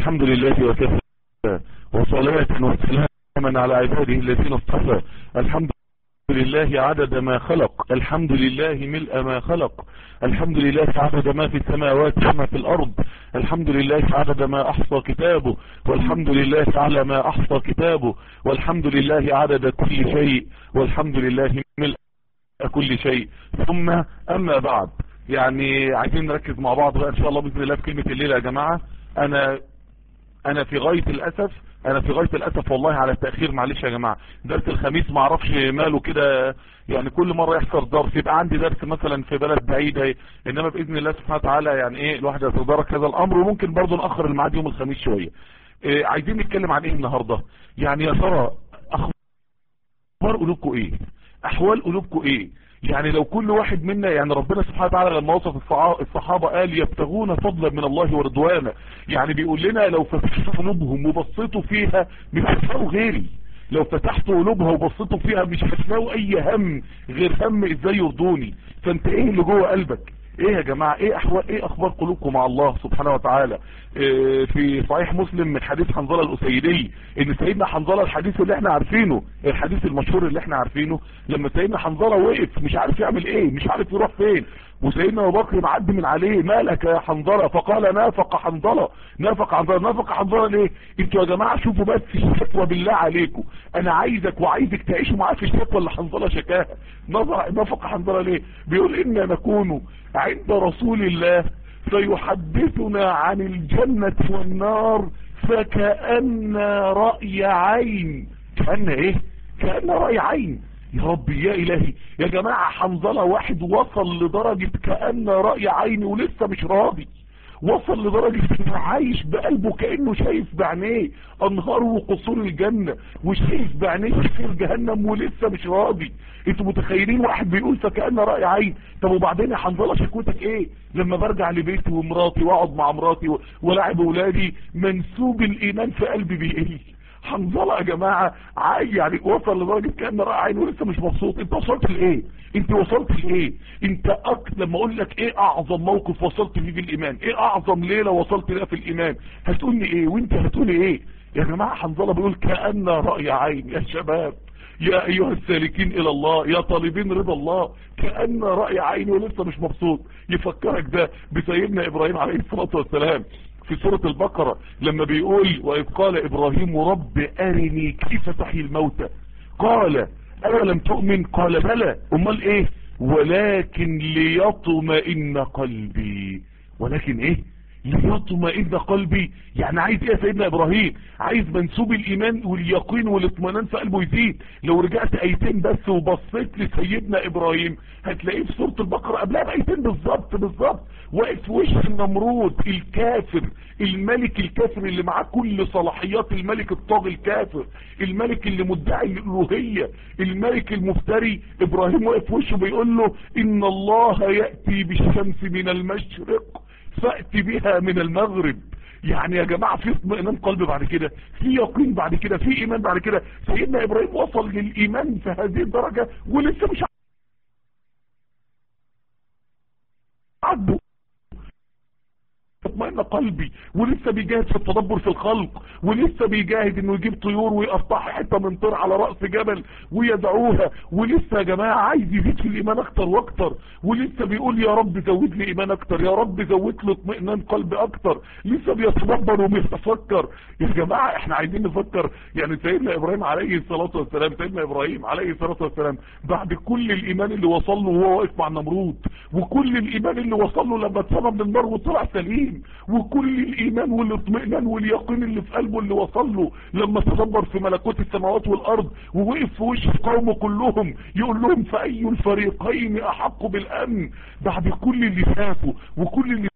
الحمد لله وكفى وصلاة وسلاما على عباده الذين اصطفى الحمد لله عدد ما خلق الحمد لله ملء ما خلق الحمد لله عدد ما في السماوات وما في الأرض الحمد لله عدد ما أحصى كتابه والحمد لله على ما أحصى كتابه والحمد لله عدد كل شيء والحمد لله ملء كل شيء ثم أما بعد يعني عايزين نركز مع بعض بقى إن شاء الله بإذن الله في كلمة الليلة يا جماعة أنا أنا في غاية الأسف انا في غاية الاسف والله على التأخير معلش يا جماعة درس الخميس ما اعرفش ماله كده يعني كل مرة يحصل درس يبقى عندي درس مثلا في بلد بعيدة انما باذن الله سبحانه وتعالى يعني ايه الواحد يتدارك هذا الامر وممكن برضه ناخر الميعاد يوم الخميس شوية إيه عايزين نتكلم عن ايه النهاردة يعني يا ترى اخبار قلوبكم ايه احوال قلوبكم ايه يعني لو كل واحد منا يعني ربنا سبحانه وتعالى لما وصف الصحابة قال يبتغون فضلا من الله ورضوانا يعني بيقول لنا لو فتحتوا قلوبهم وبصيتوا فيها مش هتلاقوا غيري لو فتحتوا قلوبها وبصيتوا فيها مش هتلاقوا اي هم غير هم ازاي يرضوني فانت ايه اللي جوه قلبك ايه يا جماعة ايه احوال ايه اخبار قلوبكم مع الله سبحانه وتعالى إيه في صحيح مسلم من حديث حنظلة الاسيدي ان سيدنا حنظلة الحديث اللي احنا عارفينه الحديث المشهور اللي احنا عارفينه لما سيدنا حنظلة وقف مش عارف يعمل ايه مش عارف يروح فين وسيدنا ابو بكر معدي من عليه مالك يا حنظلة فقال نافق حنظلة نافق حنظلة نافق حنظلة ليه انتوا يا جماعة شوفوا بس الشكوى بالله عليكم انا عايزك وعايزك تعيشوا معاه في الشكوى اللي حنظلة شكاها نافق حنظلة ليه بيقول انا نكون عند رسول الله فيحدثنا عن الجنة والنار فكأن رأي عين كأن ايه كأن رأي عين يا ربي يا الهي يا جماعة حنظلة واحد وصل لدرجة كأن رأي عيني ولسه مش راضي وصل لدرجة انه عايش بقلبه كأنه شايف بعينيه انهار وقصور الجنة وشايف بعينيه كثير جهنم ولسه مش راضي انتوا متخيلين واحد بيقول فكأن رأي عين طب وبعدين يا حنظلة شكوتك ايه لما برجع لبيتي ومراتي واقعد مع مراتي ولاعب اولادي منسوب الايمان في قلبي بيقل حنظلة يا جماعة عاي يعني وصل لدرجة كأن رأي عين ولسه مش مبسوط انت وصلت لايه انت وصلت لايه انت أك... لما اقول لك ايه اعظم موقف وصلت فيه في الايمان ايه اعظم ليلة وصلت لها في الايمان هتقولي ايه وانت هتقولي ايه يا جماعة حنظلة بيقول كأن رأي عين يا شباب يا ايها السالكين الى الله يا طالبين رضا الله كأن رأي عين ولسه مش مبسوط يفكرك ده بسيدنا ابراهيم عليه الصلاة والسلام في سورة البقرة لما بيقول وإذ قال إبراهيم رب أرني كيف تحيي الموتى قال أولم تؤمن قال بلى أمال إيه ولكن ليطمئن قلبي ولكن إيه ليطمئن قلبي يعني عايز ايه يا سيدنا ابراهيم عايز منسوب الايمان واليقين والاطمئنان في قلبه يزيد لو رجعت ايتين بس وبصيت لسيدنا ابراهيم هتلاقيه في سورة البقرة قبلها بايتين بالظبط بالظبط واقف في وش النمرود الكافر الملك الكافر اللي معاه كل صلاحيات الملك الطاغي الكافر الملك اللي مدعي الالوهية الملك المفتري ابراهيم واقف في وشه بيقول له ان الله يأتي بالشمس من المشرق فأتي بها من المغرب يعني يا جماعة في اطمئنان قلب بعد كده في يقين بعد كده في ايمان بعد كده سيدنا ابراهيم وصل للايمان في هذه الدرجة ولسه مش عدوا اطمئن قلبي ولسه بيجاهد في التدبر في الخلق ولسه بيجاهد انه يجيب طيور ويقطعها حته من طير على راس جبل ويدعوها ولسه يا جماعه عايز يزيد في الايمان اكتر واكتر ولسه بيقول يا رب زود لي ايمان اكتر يا رب زود لي اطمئنان قلبي اكتر لسه بيتدبر وبيتفكر يا جماعه احنا عايزين نفكر يعني سيدنا ابراهيم عليه الصلاه والسلام سيدنا ابراهيم عليه الصلاه والسلام بعد كل الايمان اللي وصل له وهو واقف مع النمرود وكل الايمان اللي وصل له لما اتسمى من النار وطلع سليم وكل الايمان والاطمئنان واليقين اللي في قلبه اللي وصل له لما تدبر في ملكوت السماوات والارض ووقف في وش قومه كلهم يقول لهم فاي الفريقين احق بالامن بعد كل اللي فاتوا وكل اللي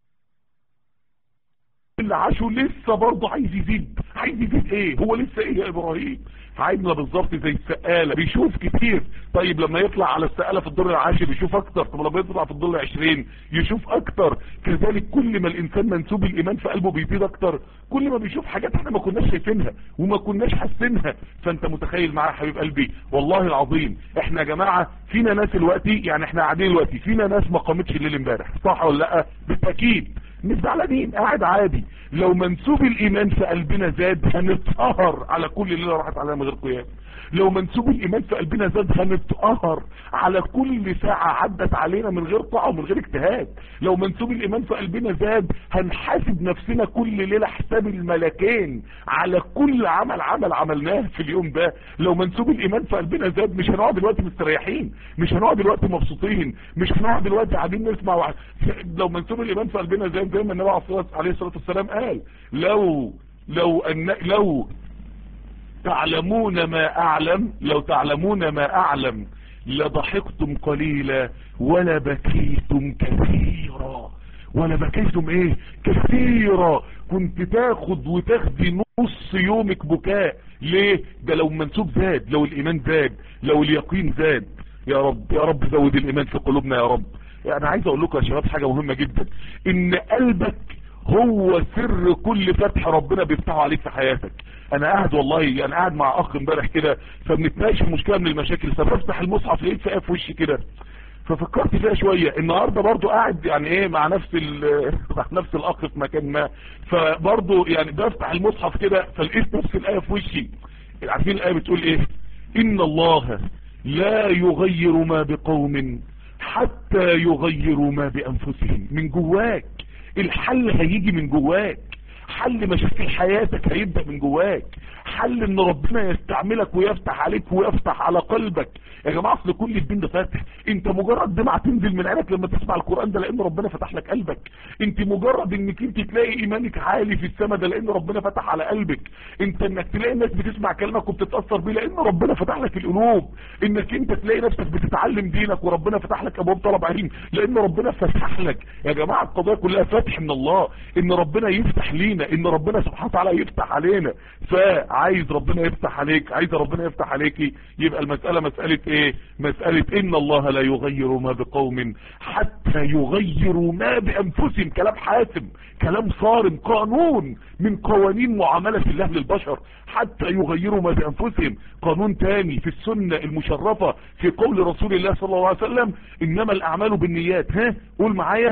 اللي عاشوا لسه برضه عايز يزيد عايز يزيد ايه هو لسه ايه يا ابراهيم عايزنا بالظبط زي السقالة بيشوف كتير طيب لما يطلع على السقالة في الدور العاشر يشوف اكتر طب لما يطلع في الدور العشرين يشوف اكتر كذلك كل ما الانسان منسوب الايمان في قلبه بيزيد اكتر كل ما بيشوف حاجات احنا ما كناش شايفينها وما كناش حاسينها فانت متخيل معايا حبيب قلبي والله العظيم احنا يا جماعة فينا ناس دلوقتي يعني احنا قاعدين دلوقتي فينا ناس ما قامتش الليل امبارح صح ولا لا بالتاكيد مش زعلانين قاعد عادي لو منسوب الايمان في قلبنا زاد هنتقهر على كل الليله راحت علينا من غير قيام لو منسوب الايمان في قلبنا زاد هنتقهر على كل ساعة عدت علينا من غير طاعة ومن غير اجتهاد لو منسوب الايمان في قلبنا زاد هنحاسب نفسنا كل ليلة حساب الملكين على كل عمل عمل عملناه في اليوم ده لو منسوب الايمان في قلبنا زاد مش هنقعد دلوقتي مستريحين مش هنقعد دلوقتي مبسوطين مش هنقعد دلوقتي قاعدين نسمع وع... لو منسوب الايمان في قلبنا زاد زي ما النبي عليه الصلاة والسلام قال لو لو ان لو تعلمون ما اعلم لو تعلمون ما اعلم لضحكتم قليلا ولا بكيتم كثيرا ولا بكيتم ايه كثيرا كنت تاخد وتاخدي نص يومك بكاء ليه ده لو منسوب زاد لو الايمان زاد لو اليقين زاد يا رب يا رب زود الايمان في قلوبنا يا رب يعني عايز اقول لكم يا شباب حاجة مهمة جدا ان قلبك هو سر كل فتح ربنا بيفتحه عليك في حياتك انا قاعد والله انا قاعد مع اخ امبارح كده فبنتناقش في مشكله من المشاكل فبفتح المصحف لقيت في في وشي كده ففكرت فيها شوية النهاردة برضو قاعد يعني ايه مع نفس مع نفس الاخ في مكان ما فبرضو يعني بفتح المصحف كده فلقيت نفس الاية في وشي عارفين الاية بتقول ايه ان الله لا يغير ما بقوم حتى يغيروا ما بانفسهم من جواك الحل هيجي من جواك حل مشاكل حياتك هيبدأ من جواك حل ان ربنا يستعملك ويفتح عليك ويفتح على قلبك يا جماعة اصل كل الدين ده فاتح انت مجرد دمعة تنزل من عينك لما تسمع القرآن ده لان ربنا فتح لك قلبك انت مجرد انك انت تلاقي ايمانك عالي في السماء ده لان ربنا فتح على قلبك انت انك تلاقي الناس بتسمع كلامك وبتتأثر بيه لان ربنا فتح لك القلوب انك انت تلاقي نفسك بتتعلم دينك وربنا فتح لك ابواب طلب علم لان ربنا فتح لك يا جماعة القضايا كلها فتح من الله ان ربنا يفتح لينا ان ربنا سبحانه وتعالى يفتح علينا فعايز ربنا يفتح عليك عايز ربنا يفتح عليكي يبقى المسألة مسألة ايه مسألة ان الله لا يغير ما بقوم حتى يغيروا ما بانفسهم كلام حاسم كلام صارم قانون من قوانين معاملة الله للبشر حتى يغيروا ما بانفسهم قانون تاني في السنة المشرفة في قول رسول الله صلى الله عليه وسلم انما الاعمال بالنيات ها قول معايا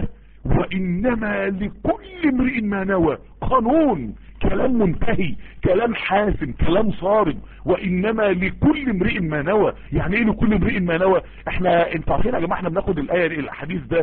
وانما لكل امرئ ما نوى قانون كلام منتهي كلام حاسم كلام صارم وانما لكل امرئ ما نوى يعني ايه لكل امرئ ما نوى احنا انتوا عارفين يا جماعه احنا بناخد الايه الحديث ده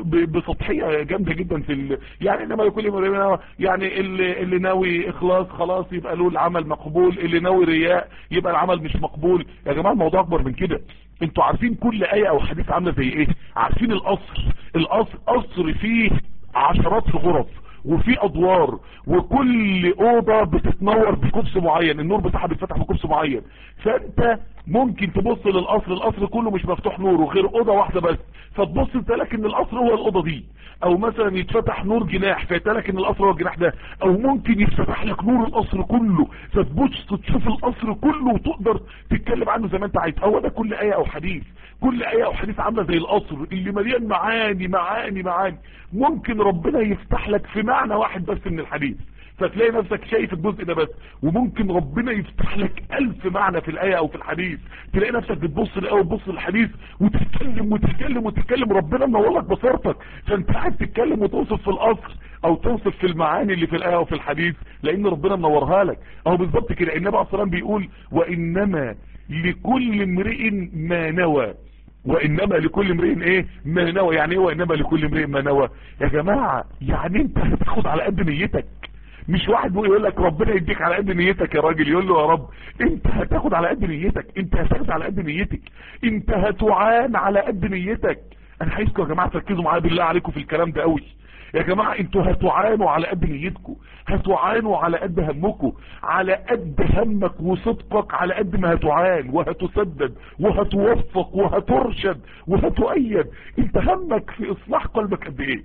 بسطحيه جامده جدا في ال... يعني انما لكل امرئ ما نوى يعني اللي, اللي ناوي اخلاص خلاص يبقى له العمل مقبول اللي ناوي رياء يبقى العمل مش مقبول يا جماعه الموضوع اكبر من كده انتوا عارفين كل ايه او حديث عامله زي ايه عارفين القصر القصر قصر فيه عشرات الغرف وفي ادوار وكل اوضة بتتنور بكبس معين النور بتاعها بيتفتح بكبس معين فانت ممكن تبص للقصر القصر كله مش مفتوح نور وغير اوضة واحدة بس فتبص تلاقي ان القصر هو الاوضة دي او مثلا يتفتح نور جناح فيتلاقي ان القصر هو الجناح ده او ممكن يتفتح لك نور القصر كله فتبص تشوف القصر كله وتقدر تتكلم عنه زي ما انت عايز هو ده كل ايه او حديث كل ايه او حديث عامله زي القصر اللي مليان معاني معاني معاني ممكن ربنا يفتح لك في معنى واحد بس من الحديث فتلاقي نفسك شايف الجزء ده بس وممكن ربنا يفتح لك ألف معنى في الآية أو في الحديث تلاقي نفسك بتبص للآية وتبص للحديث وتتكلم وتتكلم وتتكلم ربنا منور لك بصيرتك فانت قاعد تتكلم وتوصف في الأصل أو توصف في المعاني اللي في الآية أو في الحديث لأن ربنا منورها لك أهو بالظبط كده النبي عليه الصلاة بيقول وإنما لكل امرئ ما نوى وانما لكل امرئ ايه ما نوى يعني ايه وانما لكل امرئ ما نوى يا جماعة يعني انت هتاخد على قد نيتك مش واحد يقول لك ربنا يديك على قد نيتك يا راجل يقول له يا رب انت هتاخد على قد نيتك انت هتاخد على قد نيتك انت هتعان على قد نيتك انا عايزكم يا جماعه تركزوا معايا بالله عليكم في الكلام ده قوي يا جماعة انتوا هتعانوا على قد نيتكم هتعانوا على قد همكم على قد همك وصدقك على قد ما هتعان وهتسدد وهتوفق وهترشد وهتؤيد انت همك في اصلاح قلبك قد ايه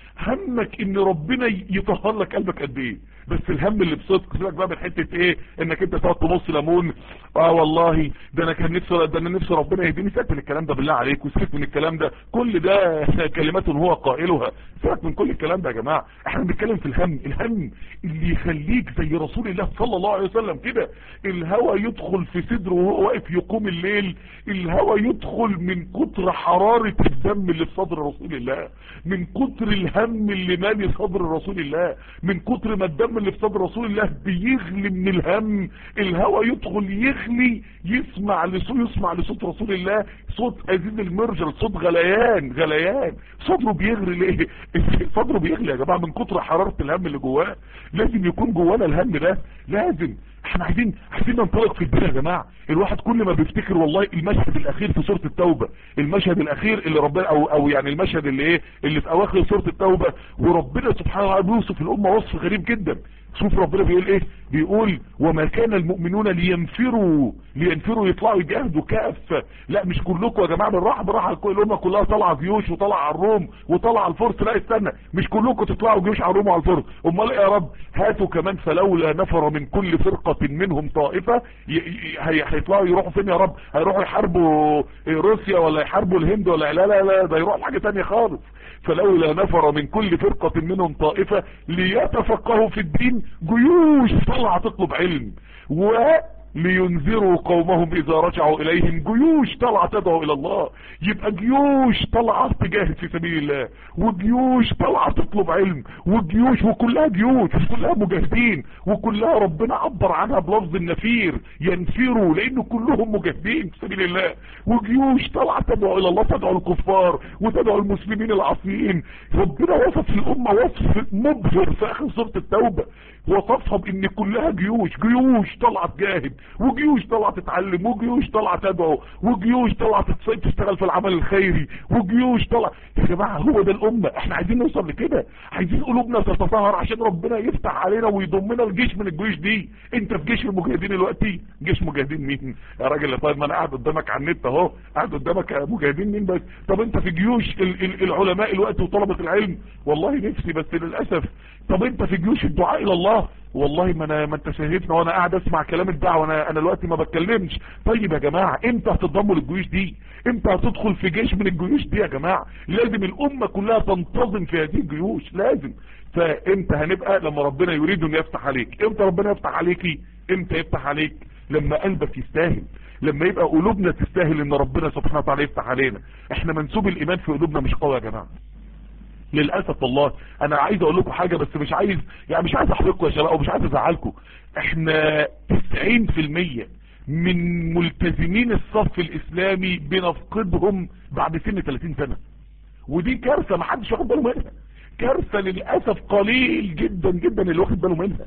همك ان ربنا يطهر لك قلبك قد ايه بس الهم اللي بصدق سيبك بقى من حته ايه انك انت تقعد تبص ليمون اه والله ده انا كان نفسي ده انا نفسي ربنا يهديني سيبك من الكلام ده بالله عليك وسيبك من الكلام ده كل ده كلمات هو قائلها سيبك من كل الكلام ده يا جماعه احنا بنتكلم في الهم الهم اللي يخليك زي رسول الله صلى الله عليه وسلم كده الهوى يدخل في صدره وهو واقف يقوم الليل الهوى يدخل من كتر حرارة الدم اللي في صدر رسول الله من كتر الهم الهم اللي مالي صدر رسول الله من كتر ما الدم اللي في صدر رسول الله بيغلي من الهم الهوى يدخل يغلي يسمع لصوت يسمع لصوت رسول الله صوت ازيز المرجل صوت غليان غليان صدره بيغلي ليه صدره بيغلي يا جماعه من كتر حراره الهم اللي جواه لازم يكون جوانا الهم ده لازم احنا عايزين عايزين ننطلق في الدنيا يا جماعه الواحد كل ما بيفتكر والله المشهد الاخير في سوره التوبه المشهد الاخير اللي ربنا او او يعني المشهد اللي ايه اللي في اواخر سوره التوبه وربنا سبحانه وتعالى بيوصف الامه وصف غريب جدا شوف ربنا بيقول ايه بيقول وما كان المؤمنون لينفروا لينفروا يطلعوا يجاهدوا كافه لا مش كلكم يا جماعه بالراحه بالراحه الامه كلها طالعه جيوش وطالعه على الروم وطالعه على الفرس لا استنى مش كلكم تطلعوا جيوش على الروم وعلى الفرس امال ايه يا رب هاتوا كمان فلولا نفر من كل فرقه منهم طائفه هيطلعوا يروحوا فين يا رب هيروحوا يحاربوا روسيا ولا يحاربوا الهند ولا لا لا لا ده يروحوا حاجه ثانيه خالص فلولا نفر من كل فرقة منهم طائفة ليتفقهوا في الدين جيوش طلع تطلب علم و لينذروا قومهم اذا رجعوا اليهم جيوش طلعة تدعو الى الله يبقى جيوش طلعة تجاهد في سبيل الله وجيوش طلعة تطلب علم وجيوش وكلها جيوش وكلها مجاهدين وكلها ربنا عبر عنها بلفظ النفير ينفروا لانه كلهم مجاهدين في سبيل الله وجيوش طلعة تدعو الى الله تدعو الكفار وتدعو المسلمين العاصيين ربنا وصف الامة وصف مبهر في اخر سورة التوبة وصفها بان كلها جيوش جيوش طلعت تجاهد وجيوش طلعت تتعلم وجيوش طلعت تدعو وجيوش طلعت تشتغل في العمل الخيري وجيوش طلع يا جماعة هو ده الامة احنا عايزين نوصل لكده عايزين قلوبنا تتطهر عشان ربنا يفتح علينا ويضمنا الجيش من الجيوش دي انت في جيش المجاهدين دلوقتي جيش مجاهدين مين يا راجل طيب ما انا قاعد قدامك على النت اهو قاعد قدامك مجاهدين مين بس طب انت في جيوش ال ال العلماء الوقت وطلبة العلم والله نفسي بس للاسف طب انت في جيوش الدعاء الى الله والله ما انا ما انت شايفنا وانا قاعد اسمع كلام الدعوه انا انا دلوقتي ما بتكلمش طيب يا جماعه امتى هتتضموا للجيوش دي امتى هتدخل في جيش من الجيوش دي يا جماعه لازم الامه كلها تنتظم في هذه الجيوش لازم فامتى هنبقى لما ربنا يريد ان يفتح عليك امتى ربنا يفتح عليكي امتى يفتح عليك لما قلبك يستاهل لما يبقى قلوبنا تستاهل ان ربنا سبحانه وتعالى يفتح علينا احنا منسوب الايمان في قلوبنا مش قوي يا جماعه للاسف والله انا عايز اقول لكم حاجه بس مش عايز يعني مش عايز احرقكم يا شباب ومش عايز ازعلكم احنا 90% من ملتزمين الصف الاسلامي بنفقدهم بعد سن 30 سنه ودي كارثه ما حدش واخد باله منها كارثه للاسف قليل جدا جدا اللي واخد باله منها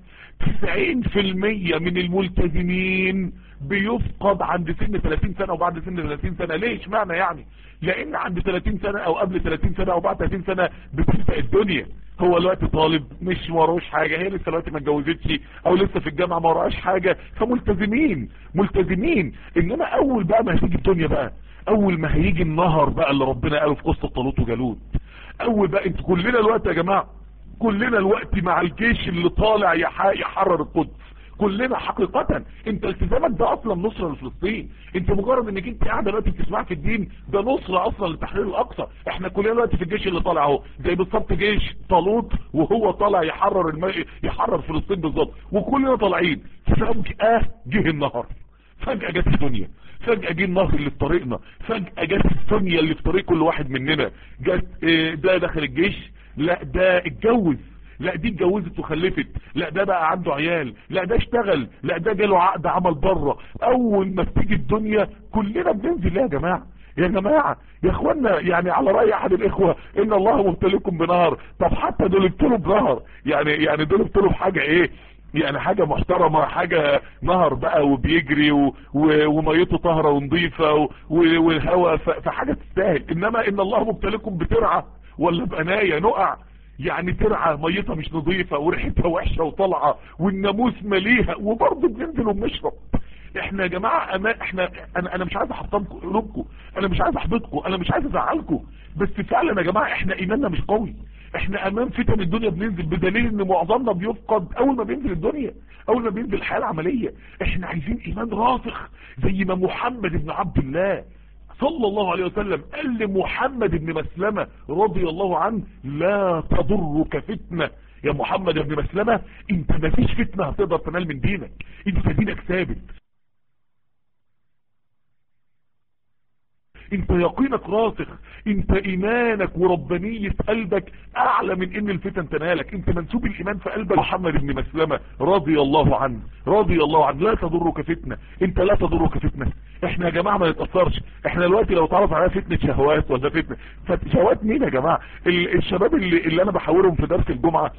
90% من الملتزمين بيفقد عند سن 30 سنه وبعد سن 30 سنه ليه اشمعنى يعني لان عند 30 سنه او قبل 30 سنه او بعد 30 سنه بتبدا الدنيا هو دلوقتي طالب مش وراهوش حاجه هي لسه دلوقتي ما اتجوزتش او لسه في الجامعه ما وراهاش حاجه فملتزمين ملتزمين انما اول بقى ما هتيجي الدنيا بقى اول ما هيجي النهر بقى اللي ربنا قاله في قصه طالوت وجالوت اول بقى انتوا كلنا الوقت يا جماعه كلنا الوقت مع الجيش اللي طالع يحرر القدس كلنا حقيقة انت التزامك ده اصلا نصرة لفلسطين انت مجرد انك انت قاعد دلوقتي بتسمع في الدين ده نصرة اصلا لتحرير الاقصى احنا كلنا دلوقتي في الجيش اللي طالع اهو زي بالظبط جيش طالوت وهو طالع يحرر الم... يحرر فلسطين بالظبط وكلنا طالعين فجأة جه النهر فجأة جت الدنيا فجأة جه النهر اللي في طريقنا فجأة جت الدنيا اللي في طريق كل واحد مننا جت اه ده داخل الجيش لا ده اتجوز لا دي اتجوزت وخلفت لا ده بقى عنده عيال لا ده اشتغل لا ده جاله عقد عمل بره اول ما بتيجي الدنيا كلنا بننزل يا جماعه يا جماعة يا اخوانا يعني على رأي احد الاخوة ان الله مبتليكم بنهر طب حتى دول ابتلوا بنهر يعني يعني دول ابتلوا بحاجة ايه يعني حاجة محترمة حاجة نهر بقى وبيجري و... و... وميته طهرة ونظيفة و... والهواء ف... فحاجة تستاهل انما ان الله مبتليكم بترعة ولا بقناية نقع يعني ترعى ميتها مش نظيفة وريحتها وحشة وطالعة والناموس مليها وبرضه بننزل وبنشرب احنا يا جماعة أما احنا انا انا مش عايز احطمكم قلوبكم انا مش عايز احبطكم انا مش عايز ازعلكم بس فعلا يا جماعة احنا ايماننا مش قوي احنا امام فتن الدنيا بننزل بدليل ان معظمنا بيفقد اول ما بينزل الدنيا اول ما بينزل الحياة العملية احنا عايزين ايمان راسخ زي ما محمد بن عبد الله صلى الله عليه وسلم قال لمحمد بن مسلمة رضي الله عنه لا تضرك فتنة يا محمد بن مسلمة انت ما فيش فتنة هتقدر تنال من دينك انت دينك ثابت انت يقينك راسخ انت ايمانك وربانية قلبك اعلى من ان الفتن تنالك انت منسوب الايمان في قلبك محمد بن مسلمة رضي الله عنه رضي الله عنه لا تضرك فتنة انت لا تضرك فتنة احنا يا جماعة ما نتأثرش احنا دلوقتي لو تعرف عليها فتنة شهوات ولا فتنة شهوات مين يا جماعة الشباب اللي, اللي انا بحاورهم في درس الجمعة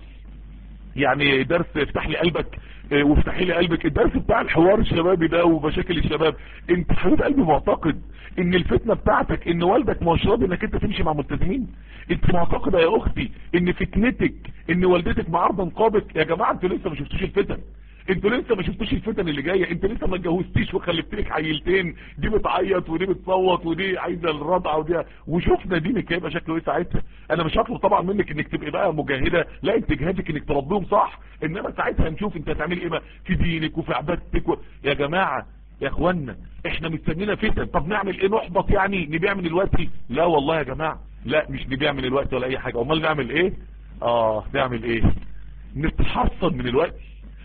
يعني درس افتح لي قلبك وافتحي لي قلبك الدرس بتاع الحوار الشبابي ده ومشاكل الشباب انت حبيب قلبي معتقد ان الفتنة بتاعتك ان والدك مش راضي انك انت تمشي مع ملتزمين انت معتقدة يا اختي ان فتنتك ان والدتك معارضة نقابك يا جماعة انتوا لسه ما شفتوش الفتن انتوا لسه ما شفتوش الفتن اللي جايه انت لسه ما اتجوزتيش وخلفت لك عيلتين دي بتعيط ودي بتصوت ودي عايزه الرضعه ودي وشفنا دينك هيبقى شكله ايه ساعتها انا مش هطلب طبعا منك انك تبقي بقى مجاهده لا انت جهادك انك تربيهم صح انما ساعتها هنشوف انت هتعملي ايه بقى في دينك وفي عبادتك و... يا جماعه يا اخوانا احنا مستنينا فتن طب نعمل ايه نحبط يعني نبيع من الوقت لا والله يا جماعه لا مش نبيع من الوقت ولا اي حاجه امال نعمل ايه اه نعمل ايه نتحصن من الوقت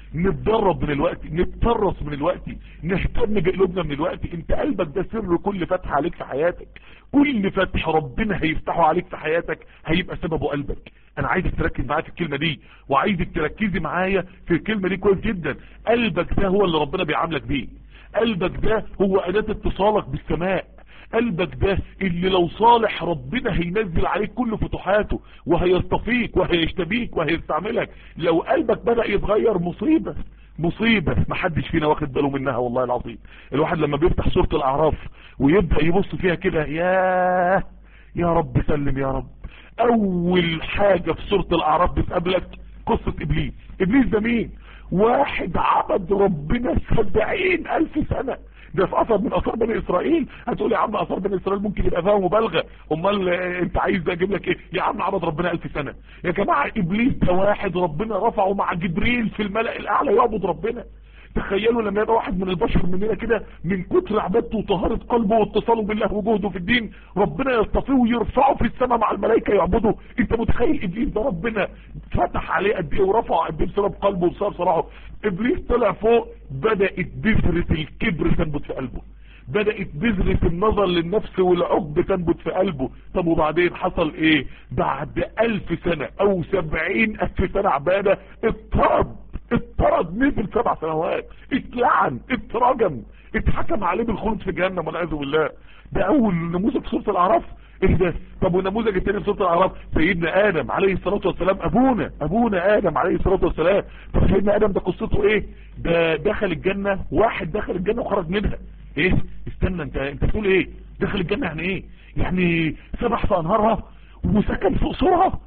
نتدرب من الوقت نتطرس من الوقت نهتم بقلوبنا من الوقت انت قلبك ده سر كل فتح عليك في حياتك كل فتح ربنا هيفتحه عليك في حياتك هيبقى سببه قلبك انا عايزك تركز معايا في الكلمة دي وعايزك تركزي معايا في الكلمة دي كويس جدا قلبك ده هو اللي ربنا بيعاملك بيه قلبك ده هو اداة اتصالك بالسماء قلبك ده اللي لو صالح ربنا هينزل عليك كل فتوحاته وهيصطفيك وهيشتبيك وهيستعملك لو قلبك بدأ يتغير مصيبة مصيبة محدش فينا واخد باله منها والله العظيم الواحد لما بيفتح سورة الاعراف ويبدأ يبص فيها كده ياه يا رب سلم يا رب اول حاجة في سورة الاعراف بتقابلك قصة ابليس ابليس ده مين واحد عبد ربنا سبعين الف سنة ده في اثر من اثار بني اسرائيل هتقول يا عم اثار بني اسرائيل ممكن يبقى فيها مبالغه امال انت عايز اجيب لك ايه يا عم عبد ربنا الف سنه يا جماعه ابليس ده واحد ربنا رفعه مع جبريل في الملأ الاعلى يعبد ربنا تخيلوا لما يبقى واحد من البشر مننا كده من كتر عبادته وطهارة قلبه واتصاله بالله وجهده في الدين ربنا يصطفيه ويرفعه في السماء مع الملائكة يعبده انت متخيل ابليس ده ربنا فتح عليه قد ايه ورفعه قد ايه بسبب قلبه وبسبب صلاحه ابليس طلع فوق بدأت بذرة الكبر تنبت في قلبه بدأت بذرة النظر للنفس والعقد تنبت في قلبه طب وبعدين حصل ايه بعد الف سنة او سبعين الف سنة عبادة اضطرب اضطرد نزل سبع سنوات اتلعن اترجم اتحكم عليه بالخلود في جهنم والعياذ بالله ده اول نموذج في سوره الاعراف ايه ده طب والنموذج الثاني في سوره الاعراف سيدنا ادم عليه الصلاه والسلام ابونا ابونا ادم عليه الصلاه والسلام طب سيدنا ادم ده قصته ايه ده دخل الجنه واحد دخل الجنه وخرج منها ايه استنى انت انت بتقول ايه دخل الجنه يعني ايه يعني سبح في انهارها وسكن في قصورها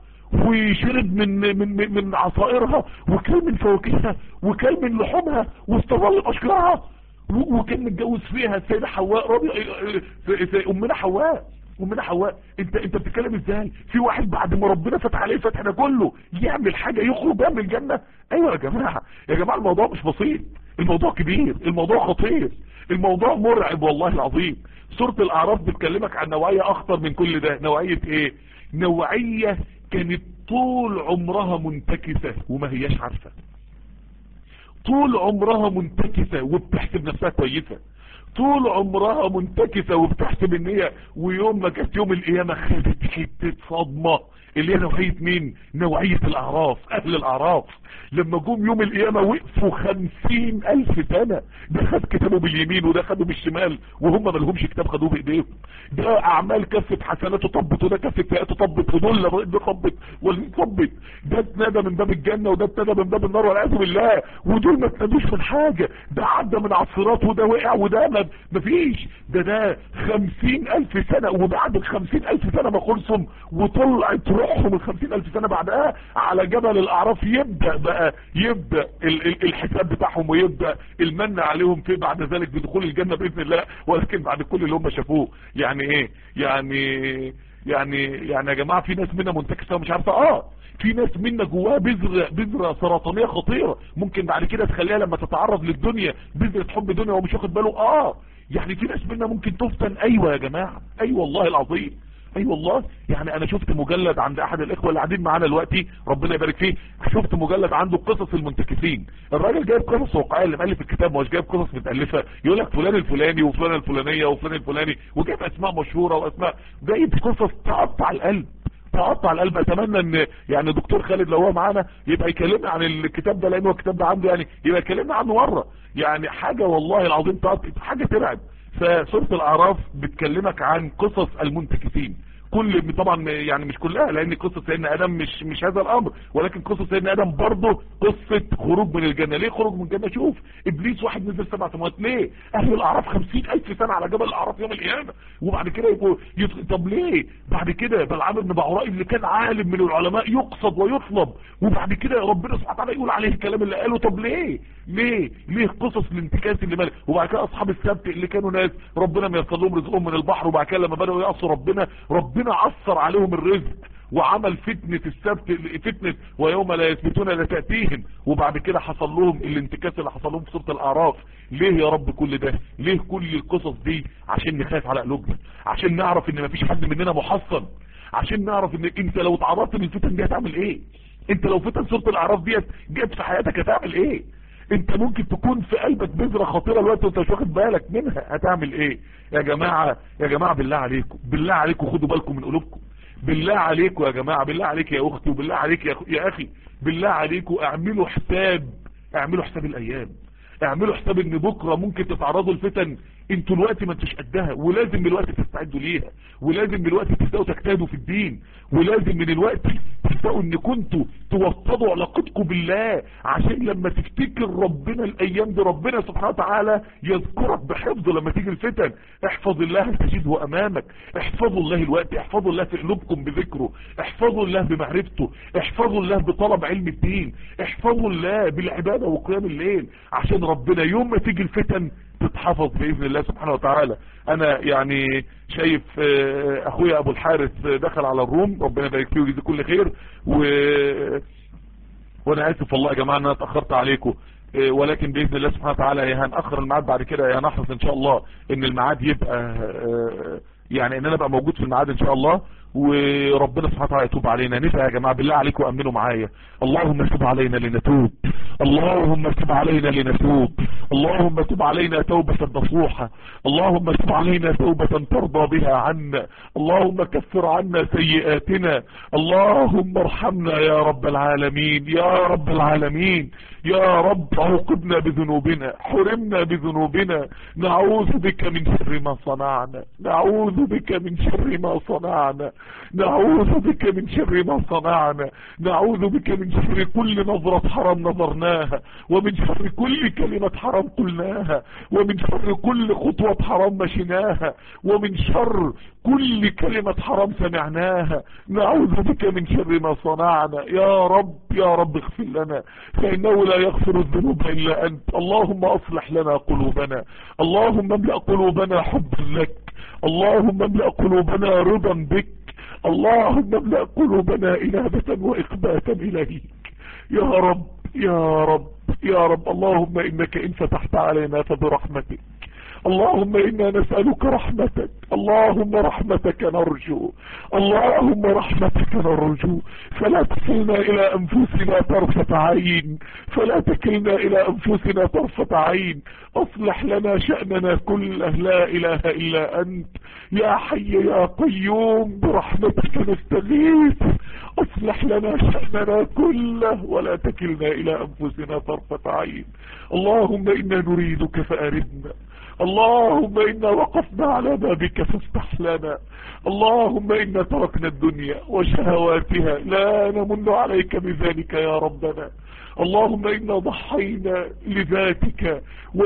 وشرب من من من عصائرها وكل من فواكهها وكل من لحومها واستظل اشجارها وكان متجوز فيها السيده حواء رضي امنا حواء امنا حواء انت انت بتتكلم ازاي في واحد بعد ما ربنا فتح عليه الفتح ده كله يعمل حاجه يخرج بقى من الجنه ايوه يا جماعه يا جماعه الموضوع مش بسيط الموضوع كبير الموضوع خطير الموضوع مرعب والله العظيم سوره الاعراف بتكلمك عن نوعيه اخطر من كل ده نوعيه ايه نوعيه كانت طول عمرها منتكسة وما هياش عارفة طول عمرها منتكسة وبتحسب نفسها كويسة طول عمرها منتكسة وبتحسب ان هي ويوم ما جت يوم القيامة خدت حتة صدمة اللي هي نوعية مين نوعية الاعراف اهل الاعراف لما جم يوم القيامة وقفوا خمسين الف سنة ده خد كتابه باليمين وده خده بالشمال وهم ما لهمش كتاب خدوه بايديهم ده اعمال كفة حسناته طبت وده كفة سيئاته طبت ودول ده طبت واللي طبت ده اتنادى من باب الجنة وده اتنادى من باب النار والعياذ بالله ودول ما اتنادوش من حاجة ده عدى من عصيرات وده وقع وده ما مفيش ده ده خمسين الف سنة وبعد الخمسين الف سنة ما خلصهم وطلعت روحهم الخمسين الف سنة بعدها على جبل الاعراف يبدأ بقى يبدأ ال ال الحساب بتاعهم ويبدأ المن عليهم في بعد ذلك بدخول الجنة بإذن الله ولكن بعد كل اللي هم شافوه يعني ايه يعني يعني يعني يا جماعة في ناس منا منتكسة ومش عارفة اه في ناس منا جواها بذرة بذرة سرطانية خطيرة ممكن بعد كده تخليها لما تتعرض للدنيا بذرة حب دنيا ومش واخد باله اه يعني في ناس منا ممكن تفتن ايوه يا جماعة ايوه والله العظيم اي أيوة والله يعني انا شفت مجلد عند احد الاخوة اللي قاعدين معانا دلوقتي ربنا يبارك فيه شفت مجلد عنده قصص المنتكسين الراجل جايب قصص واقعيه اللي مؤلف الكتاب مش جايب قصص متالفه يقول لك فلان الفلاني وفلان الفلانيه وفلان الفلاني وجايب اسماء مشهوره واسماء جايب قصص تقطع القلب تقطع القلب اتمنى ان يعني دكتور خالد لو هو معانا يبقى يكلمنا عن الكتاب ده لان هو الكتاب ده عنده يعني يبقى يكلمنا عنه مره يعني حاجه والله العظيم تقطع حاجه ترعب فسوره الاعراف بتكلمك عن قصص المنتكسين كل طبعا يعني مش كلها لان قصة سيدنا ادم مش مش هذا الامر ولكن قصة سيدنا ادم برضه قصة خروج من الجنة ليه خروج من الجنة شوف ابليس واحد نزل سبع سماوات ليه اهل الاعراف خمسين الف سنة على جبل الاعراف يوم القيامة وبعد كده يبقوا يط... طب ليه بعد كده بلعام بن بعوراء اللي كان عالم من العلماء يقصد ويطلب وبعد كده ربنا سبحانه وتعالى يقول عليه الكلام اللي قاله طب ليه ليه ليه قصص الانتكاس اللي مالك وبعد كده اصحاب السبت اللي كانوا ناس ربنا ميسر لهم رزقهم من البحر وبعد كده لما بداوا يعصوا ربنا ربنا عصر عليهم الرزق وعمل فتنة السبت فتنة ويوم لا يثبتون لا تأتيهم وبعد كده حصل لهم الانتكاس اللي حصل لهم في سورة الاعراف ليه يا رب كل ده ليه كل القصص دي عشان نخاف على قلوبنا عشان نعرف ان مفيش حد مننا محصن عشان نعرف ان انت لو اتعرضت للفتن دي هتعمل ايه انت لو فتن سورة الاعراف ديت جت في حياتك هتعمل ايه انت ممكن تكون في قلبك بذرة خطيرة الوقت وانت مش واخد بالك منها هتعمل ايه يا جماعة يا جماعة بالله عليكم بالله عليكم خدوا بالكم من قلوبكم بالله عليكم يا جماعة بالله عليك يا اختي وبالله عليك يا, يا اخي بالله عليكم اعملوا حساب اعملوا حساب الايام اعملوا حساب ان بكرة ممكن تتعرضوا لفتن انتوا الوقت ما انتوش قدها ولازم دلوقتي تستعدوا ليها ولازم دلوقتي تبداوا تجتهدوا في الدين ولازم من الوقت تبداوا ان كنتوا توطدوا علاقتكم بالله عشان لما تفتكر ربنا الايام دي ربنا سبحانه وتعالى يذكرك بحفظه لما تيجي الفتن احفظ الله تجده امامك احفظوا الله الوقت احفظوا الله في قلوبكم بذكره احفظوا الله بمعرفته احفظوا الله بطلب علم الدين احفظوا الله بالعبادة وقيام الليل عشان ربنا يوم ما تيجي الفتن تتحفظ بإذن الله سبحانه وتعالى انا يعني شايف اخويا ابو الحارث دخل على الروم ربنا يبارك فيه ويجزيه كل خير و... وانا اسف والله يا جماعه ان انا اتاخرت عليكم ولكن باذن الله سبحانه وتعالى يا هنأخر الميعاد بعد كده يا نحرص ان شاء الله ان الميعاد يبقى يعني ان انا ابقى موجود في الميعاد ان شاء الله وربنا سبحانه وتعالى يتوب علينا نفع يا جماعة بالله عليكم امنوا معايا اللهم تب علينا لنتوب اللهم تب علينا لنتوب اللهم تب علينا توبة نصوحة اللهم تب علينا توبة ترضى بها عنا اللهم كفر عنا سيئاتنا اللهم ارحمنا يا رب العالمين يا رب العالمين يا رب عوقبنا بذنوبنا حرمنا بذنوبنا نعوذ بك من شر ما صنعنا نعوذ بك من شر ما صنعنا نعوذ بك من شر ما صنعنا نعوذ بك من شر كل نظرة حرام نظرناها ومن شر كل كلمة حرام قلناها ومن شر كل خطوة حرام مشيناها ومن شر كل كلمة حرام سمعناها نعوذ بك من شر ما صنعنا يا رب يا رب اغفر لنا فإنه لا يغفر الذنوب إلا أنت اللهم أصلح لنا قلوبنا اللهم املأ قلوبنا حبا لك اللهم املأ قلوبنا رضا بك اللهم املأ قلوبنا إنابة وإقباتا إليك يا رب يا رب يا رب اللهم إنك إن فتحت علينا فبرحمتك اللهم إنا نسألك رحمتك اللهم رحمتك نرجو اللهم رحمتك نرجو فلا تكلنا إلى أنفسنا طرفة عين فلا تكلنا إلى أنفسنا طرفة عين أصلح لنا شأننا كله لا إله إلا أنت يا حي يا قيوم برحمتك نستغيث اصلح لنا شأننا كله ولا تكلنا الى انفسنا طرفة عين اللهم انا نريدك فاردنا اللهم انا وقفنا على بابك فافتح لنا اللهم انا تركنا الدنيا وشهواتها لا نمن عليك بذلك يا ربنا اللهم انا ضحينا لذاتك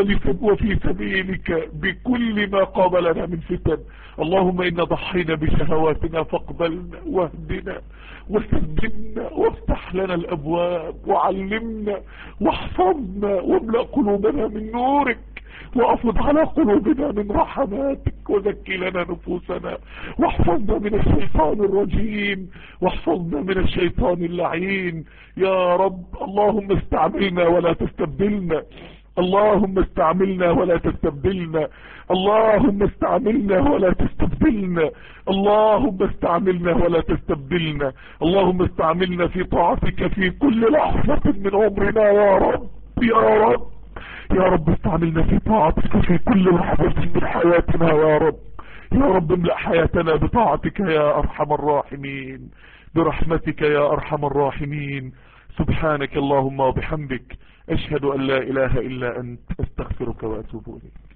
وفي سبيلك بكل ما قابلنا من فتن اللهم انا ضحينا بشهواتنا فاقبلنا واهدنا وسددنا وافتح لنا الابواب وعلمنا واحفظنا واملأ قلوبنا من نورك وافض على قلوبنا من رحماتك وزكي لنا نفوسنا واحفظنا من الشيطان الرجيم واحفظنا من الشيطان اللعين يا رب اللهم استعملنا ولا تستبدلنا اللهم استعملنا ولا تستبدلنا اللهم استعملنا ولا تستبدلنا اللهم استعملنا ولا تستبدلنا اللهم استعملنا في طاعتك في كل لحظة من عمرنا يا رب يا رب يا رب استعملنا في طاعتك في كل لحظة من حياتنا يا رب يا رب املأ حياتنا بطاعتك يا أرحم الراحمين برحمتك يا أرحم الراحمين سبحانك اللهم وبحمدك أشهد أن لا إله إلا أنت أستغفرك وأتوب إليك